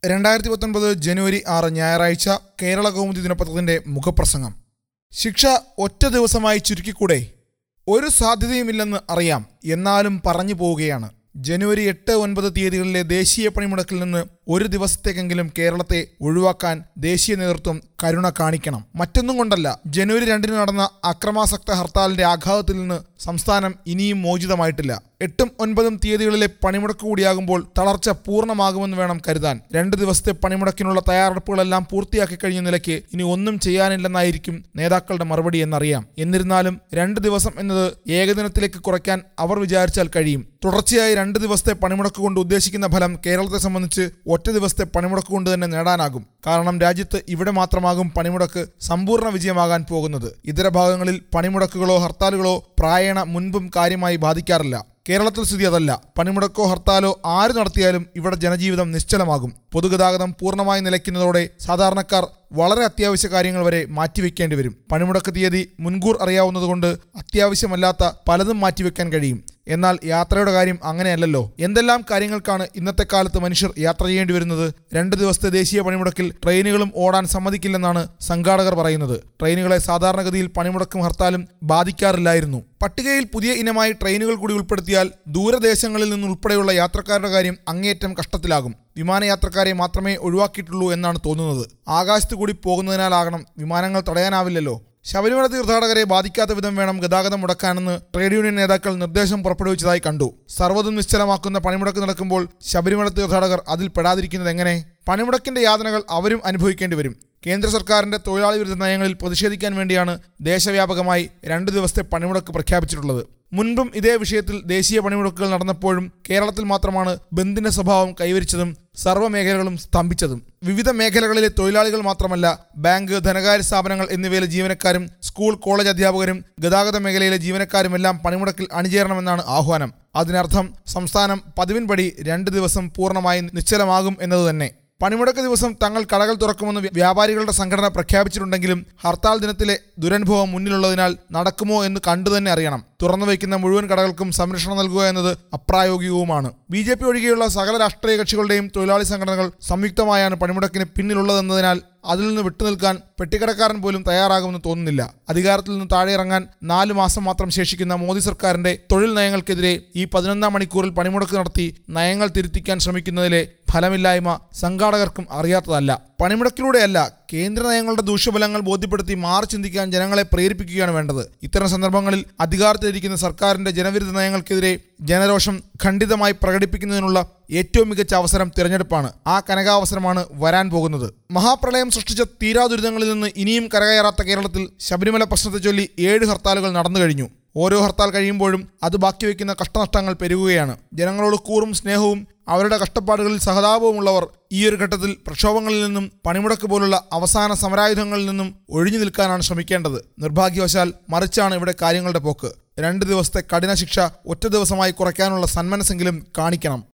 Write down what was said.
രണ്ടായിരത്തി പത്തൊൻപത് ജനുവരി ആറ് ഞായറാഴ്ച കേരള കൗമുദി ദിനപത്രത്തിന്റെ മുഖപ്രസംഗം ശിക്ഷ ഒറ്റ ദിവസമായി ചുരുക്കിക്കൂടെ ഒരു സാധ്യതയുമില്ലെന്ന് അറിയാം എന്നാലും പറഞ്ഞു പോവുകയാണ് ജനുവരി എട്ട് ഒൻപത് തീയതികളിലെ ദേശീയ പണിമുടക്കിൽ നിന്ന് ഒരു ദിവസത്തേക്കെങ്കിലും കേരളത്തെ ഒഴിവാക്കാൻ ദേശീയ നേതൃത്വം കരുണ കാണിക്കണം മറ്റൊന്നും കൊണ്ടല്ല ജനുവരി രണ്ടിന് നടന്ന അക്രമാസക്ത ഹർത്താലിന്റെ ആഘാതത്തിൽ നിന്ന് സംസ്ഥാനം ഇനിയും മോചിതമായിട്ടില്ല എട്ടും ഒൻപതും തീയതികളിലെ പണിമുടക്ക് കൂടിയാകുമ്പോൾ തളർച്ച പൂർണ്ണമാകുമെന്ന് വേണം കരുതാൻ രണ്ട് ദിവസത്തെ പണിമുടക്കിനുള്ള തയ്യാറെടുപ്പുകളെല്ലാം പൂർത്തിയാക്കി കഴിഞ്ഞ നിലയ്ക്ക് ഇനി ഒന്നും ചെയ്യാനില്ലെന്നായിരിക്കും നേതാക്കളുടെ മറുപടി എന്നറിയാം എന്നിരുന്നാലും രണ്ട് ദിവസം എന്നത് ഏകദിനത്തിലേക്ക് കുറയ്ക്കാൻ അവർ വിചാരിച്ചാൽ കഴിയും തുടർച്ചയായി രണ്ട് ദിവസത്തെ പണിമുടക്ക് കൊണ്ട് ഉദ്ദേശിക്കുന്ന ഫലം കേരളത്തെ സംബന്ധിച്ച് ഒറ്റ ദിവസത്തെ പണിമുടക്ക് കൊണ്ട് തന്നെ നേടാനാകും കാരണം രാജ്യത്ത് ഇവിടെ മാത്രമാകും പണിമുടക്ക് സമ്പൂർണ്ണ വിജയമാകാൻ പോകുന്നത് ഇതര ഭാഗങ്ങളിൽ പണിമുടക്കുകളോ ഹർത്താലുകളോ പ്രായണ മുൻപും കാര്യമായി ബാധിക്കാറില്ല കേരളത്തിൽ സ്ഥിതി അതല്ല പണിമുടക്കോ ഹർത്താലോ ആര് നടത്തിയാലും ഇവിടെ ജനജീവിതം നിശ്ചലമാകും പൊതുഗതാഗതം പൂർണ്ണമായി നിലയ്ക്കുന്നതോടെ സാധാരണക്കാർ വളരെ അത്യാവശ്യ കാര്യങ്ങൾ വരെ മാറ്റിവെക്കേണ്ടി വരും പണിമുടക്ക് തീയതി മുൻകൂർ അറിയാവുന്നതുകൊണ്ട് അത്യാവശ്യമല്ലാത്ത പലതും മാറ്റിവെക്കാൻ കഴിയും എന്നാൽ യാത്രയുടെ കാര്യം അങ്ങനെയല്ലല്ലോ എന്തെല്ലാം കാര്യങ്ങൾക്കാണ് ഇന്നത്തെ കാലത്ത് മനുഷ്യർ യാത്ര ചെയ്യേണ്ടി വരുന്നത് രണ്ട് ദിവസത്തെ ദേശീയ പണിമുടക്കിൽ ട്രെയിനുകളും ഓടാൻ സമ്മതിക്കില്ലെന്നാണ് സംഘാടകർ പറയുന്നത് ട്രെയിനുകളെ സാധാരണഗതിയിൽ പണിമുടക്കും ഹർത്താലും ബാധിക്കാറില്ലായിരുന്നു പട്ടികയിൽ പുതിയ ഇനമായി ട്രെയിനുകൾ കൂടി ഉൾപ്പെടുത്തിയാൽ ദൂരദേശങ്ങളിൽ നിന്നുൾപ്പെടെയുള്ള യാത്രക്കാരുടെ കാര്യം അങ്ങേയറ്റം കഷ്ടത്തിലാകും വിമാനയാത്രക്കാരെ മാത്രമേ ഒഴിവാക്കിയിട്ടുള്ളൂ എന്നാണ് തോന്നുന്നത് ആകാശത്ത് കൂടി പോകുന്നതിനാലാകണം വിമാനങ്ങൾ തടയാനാവില്ലല്ലോ ശബരിമല തീർത്ഥാടകരെ ബാധിക്കാത്ത വിധം വേണം ഗതാഗതം മുടക്കാനെന്ന് ട്രേഡ് യൂണിയൻ നേതാക്കൾ നിർദ്ദേശം പുറപ്പെടുവിച്ചതായി കണ്ടു സർവ്വതും നിശ്ചലമാക്കുന്ന പണിമുടക്ക് നടക്കുമ്പോൾ ശബരിമല തീർത്ഥാടകർ അതിൽ പെടാതിരിക്കുന്നത് എങ്ങനെ പണിമുടക്കിന്റെ യാതനകൾ അവരും അനുഭവിക്കേണ്ടി വരും കേന്ദ്ര സർക്കാരിന്റെ തൊഴിലാളി വിരുദ്ധ നയങ്ങളിൽ പ്രതിഷേധിക്കാൻ വേണ്ടിയാണ് ദേശവ്യാപകമായി രണ്ട് ദിവസത്തെ പണിമുടക്ക് പ്രഖ്യാപിച്ചിട്ടുള്ളത് മുൻപും ഇതേ വിഷയത്തിൽ ദേശീയ പണിമുടക്കുകൾ നടന്നപ്പോഴും കേരളത്തിൽ മാത്രമാണ് ബന്ദിന്റെ സ്വഭാവം കൈവരിച്ചതും സർവ്വ മേഖലകളും സ്തംഭിച്ചതും വിവിധ മേഖലകളിലെ തൊഴിലാളികൾ മാത്രമല്ല ബാങ്ക് ധനകാര്യ സ്ഥാപനങ്ങൾ എന്നിവയിലെ ജീവനക്കാരും സ്കൂൾ കോളേജ് അധ്യാപകരും ഗതാഗത മേഖലയിലെ ജീവനക്കാരുമെല്ലാം പണിമുടക്കിൽ അണിചേരണമെന്നാണ് ആഹ്വാനം അതിനർത്ഥം സംസ്ഥാനം പതിവിൻപടി രണ്ട് ദിവസം പൂർണ്ണമായി നിശ്ചലമാകും എന്നതുതന്നെ പണിമുടക്ക് ദിവസം തങ്ങൾ കടകൾ തുറക്കുമെന്ന് വ്യ- വ്യാപാരികളുടെ സംഘടന പ്രഖ്യാപിച്ചിട്ടുണ്ടെങ്കിലും ഹർത്താൽ ദിനത്തിലെ ദുരനുഭവം മുന്നിലുള്ളതിനാൽ നടക്കുമോ എന്ന് കണ്ടു തന്നെ അറിയണം തുറന്നു വയ്ക്കുന്ന മുഴുവൻ കടകൾക്കും സംരക്ഷണം നൽകുക എന്നത് അപ്രായോഗികവുമാണ് ബി ജെ പി ഒഴികെയുള്ള സകല രാഷ്ട്രീയ കക്ഷികളുടെയും തൊഴിലാളി സംഘടനകൾ സംയുക്തമായാണ് പണിമുടക്കിന് പിന്നിലുള്ളതെന്നതിനാൽ അതിൽ നിന്ന് വിട്ടുനിൽക്കാൻ പെട്ടിക്കടക്കാരൻ പോലും തയ്യാറാകുമെന്ന് തോന്നുന്നില്ല അധികാരത്തിൽ നിന്ന് താഴെ ഇറങ്ങാൻ നാല് മാസം മാത്രം ശേഷിക്കുന്ന മോദി സർക്കാരിന്റെ തൊഴിൽ നയങ്ങൾക്കെതിരെ ഈ പതിനൊന്നാം മണിക്കൂറിൽ പണിമുടക്ക് നടത്തി നയങ്ങൾ തിരുത്തിക്കാൻ ശ്രമിക്കുന്നതിലെ ഫലമില്ലായ്മ സംഘാടകർക്കും അറിയാത്തതല്ല പണിമുടക്കിലൂടെയല്ല കേന്ദ്ര നയങ്ങളുടെ ദൂഷ്യഫലങ്ങൾ ബോധ്യപ്പെടുത്തി മാറി ചിന്തിക്കാൻ ജനങ്ങളെ പ്രേരിപ്പിക്കുകയാണ് വേണ്ടത് ഇത്തരം സന്ദർഭങ്ങളിൽ അധികാരത്തിലിരിക്കുന്ന സർക്കാരിന്റെ ജനവിരുദ്ധ നയങ്ങൾക്കെതിരെ ജനരോഷം ഖണ്ഡിതമായി പ്രകടിപ്പിക്കുന്നതിനുള്ള ഏറ്റവും മികച്ച അവസരം തിരഞ്ഞെടുപ്പാണ് ആ കനകാവസരമാണ് വരാൻ പോകുന്നത് മഹാപ്രളയം സൃഷ്ടിച്ച തീരാ ദുരിതങ്ങളിൽ നിന്ന് ഇനിയും കരകയറാത്ത കേരളത്തിൽ ശബരിമല പ്രശ്നത്തെ ചൊല്ലി ഏഴ് ഹർത്താലുകൾ നടന്നു കഴിഞ്ഞു ഓരോ ഹർത്താൽ കഴിയുമ്പോഴും അത് ബാക്കി വയ്ക്കുന്ന കഷ്ടനഷ്ടങ്ങൾ പെരുകുകയാണ് ജനങ്ങളോട് കൂറും സ്നേഹവും അവരുടെ കഷ്ടപ്പാടുകളിൽ സഹതാപവുമുള്ളവർ ഈ ഒരു ഘട്ടത്തിൽ പ്രക്ഷോഭങ്ങളിൽ നിന്നും പണിമുടക്ക് പോലുള്ള അവസാന സമരായുധങ്ങളിൽ നിന്നും ഒഴിഞ്ഞു നിൽക്കാനാണ് ശ്രമിക്കേണ്ടത് നിർഭാഗ്യവശാൽ മറിച്ചാണ് ഇവിടെ കാര്യങ്ങളുടെ പോക്ക് രണ്ട് ദിവസത്തെ കഠിന ശിക്ഷ ഒറ്റ ദിവസമായി കുറയ്ക്കാനുള്ള സന്മനസ്സെങ്കിലും കാണിക്കണം